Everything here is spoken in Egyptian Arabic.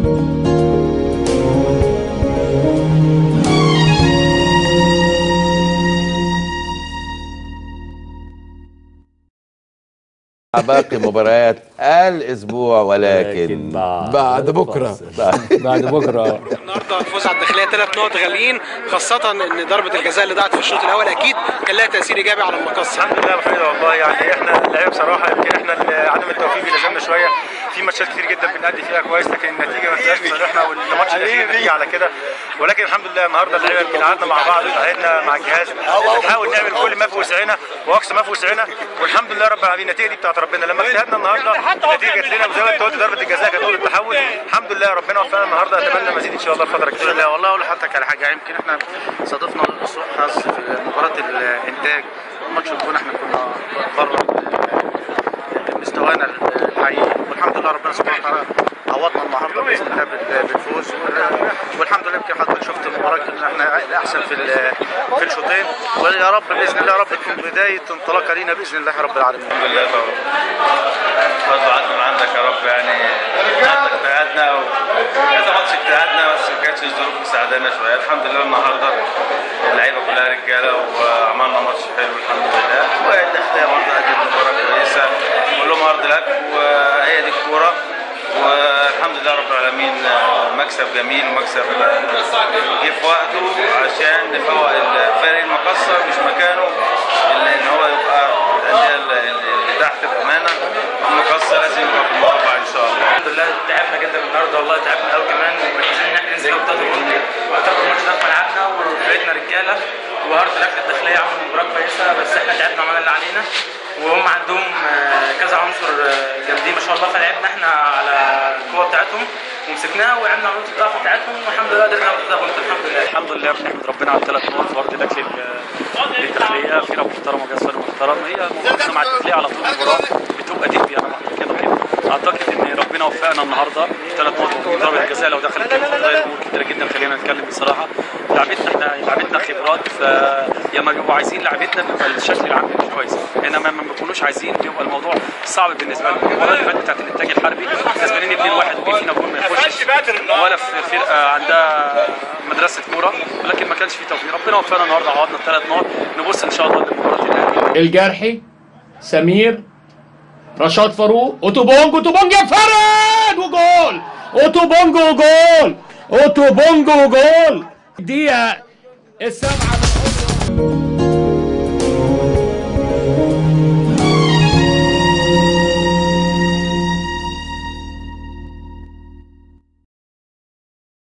باقي مباريات الاسبوع ولكن بعد بكره بعد بكره النهارده الفوز على الداخليه ثلاث نقط غاليين خاصه ان ضربه الجزاء اللي ضاعت في الشوط الاول اكيد كان لها تاثير ايجابي على المقص الحمد لله وحيدا والله يعني احنا اللعيبه بصراحه يمكن احنا اللي عدم التوفيق بيلزمنا شويه في ماتشات كتير جدا بنأدي فيها كويس لكن النتيجه ما بتبقاش في صالحنا والماتش الاخير نتيجه على كده ولكن الحمد لله النهارده اللعيبه يمكن قعدنا مع بعض وقعدنا مع الجهاز بنحاول نعمل كل ما في وسعنا واقصى ما في وسعنا والحمد لله رب العالمين النتيجه دي بتاعت ربنا لما اجتهدنا النهارده النتيجه جت لنا وزي ما انت قلت ضربه الجزاء كانت نقطه تحول الحمد لله ربنا وفقنا النهارده اتمنى مزيد ان شاء الله الفتره الجايه لا والله اقول لحضرتك على حاجه يمكن احنا صادفنا سوء حظ في مباراه الانتاج ماتش الجون احنا كنا بره مستوانا الحقيقي والحمد لله ربنا سبحانه وتعالى عوضنا النهارده باذن الله بال- بالفوز وال- والحمد لله يمكن حضرتك شفت المباراه كنا احنا الاحسن في ال- في الشوطين ويا رب باذن الله يا رب تكون بدايه انطلاقه لينا باذن الله رب العالمين الحمد لله برضه عدنا من عندك يا رب يعني عندك اجتهدنا وكذا ماتش اجتهدنا بس ما كانتش الظروف مساعدانا شويه الحمد لله النهارده اللعيبه كلها رجاله وعملنا ماتش حلو الحمد لله والداخليه برضه ادت مباراه كويسه بقول لهم هارد لك وهي دي الكوره والحمد لله رب العالمين مكسب جميل ومكسب جه في وقته عشان نفوق الفريق المقصر مش مكانه ان هو يبقى الانديه اللي تحت بامانه المقصر لازم يبقى في المربع ان شاء الله الحمد لله تعبنا جدا النهارده والله تعبنا قوي كمان ومركزين ان احنا ننزل ابطال المنطقه اعتبر الماتش ده في ملعبنا وبقينا رجاله وهارد لك الداخليه عملوا مباراه كويسه بس احنا تعبنا وعملنا اللي علينا وهم عندهم آه، كذا عنصر آه، جامدين ما شاء الله فلعبنا احنا على القوه بتاعتهم ومسكناها وعملنا على نقطه الضعف بتاعتهم والحمد لله قدرنا ناخد البطل الحمد لله الحمد لله بنحمد ربنا على الثلاث نقط في ارض لك للداخليه فرقه محترمه وجهاز فني محترم هي مباراتنا مع الداخليه على طول المباراه بتبقى ديبي انا بعتقد كده كده اعتقد ان ربنا وفقنا النهارده ثلاث نقط ضربه الجزاء لو دخلت كانت هتغير امور كتيره جدا خلينا نتكلم بصراحه لعبتنا احنا لعبتنا خبرات فلما بيبقوا عايزين لعبتنا بيبقى الشكل العام مش كويس انما لما ما بيكونوش عايزين بيبقى الموضوع صعب بالنسبه لهم المباراه اللي فاتت بتاعت الانتاج الحربي كسبانين 2-1 وجه فينا جول ما يخشش ولا في فرقه عندها مدرسه كوره ولكن ما كانش في توفيق ربنا وفقنا النهارده عوضنا الثلاث نقط نبص ان شاء الله لمباراه الاهلي الجرحي سمير رشاد فاروق اوتوبونج اوتوبونج يا فرد وجول اوتوبونج وجول اوتوبونج وجول دقيقة السابعة من عمر